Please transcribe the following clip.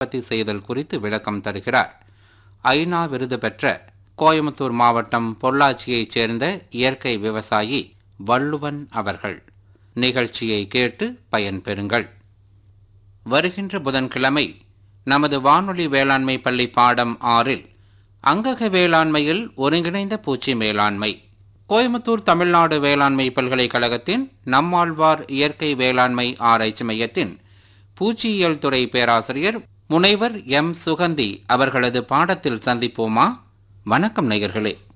உற்பத்தி செய்தல் குறித்து விளக்கம் தருகிறார் ஐநா விருது பெற்ற கோயம்புத்தூர் மாவட்டம் பொள்ளாச்சியைச் சேர்ந்த இயற்கை விவசாயி வள்ளுவன் அவர்கள் நிகழ்ச்சியை கேட்டு பயன்பெறுங்கள் வருகின்ற புதன்கிழமை நமது வானொலி வேளாண்மை பள்ளி பாடம் ஆறில் அங்கக வேளாண்மையில் ஒருங்கிணைந்த பூச்சி மேலாண்மை கோயம்புத்தூர் தமிழ்நாடு வேளாண்மை பல்கலைக்கழகத்தின் நம்மாழ்வார் இயற்கை வேளாண்மை ஆராய்ச்சி மையத்தின் பூச்சியியல் துறை பேராசிரியர் முனைவர் எம் சுகந்தி அவர்களது பாடத்தில் சந்திப்போமா வணக்கம் நேயர்களே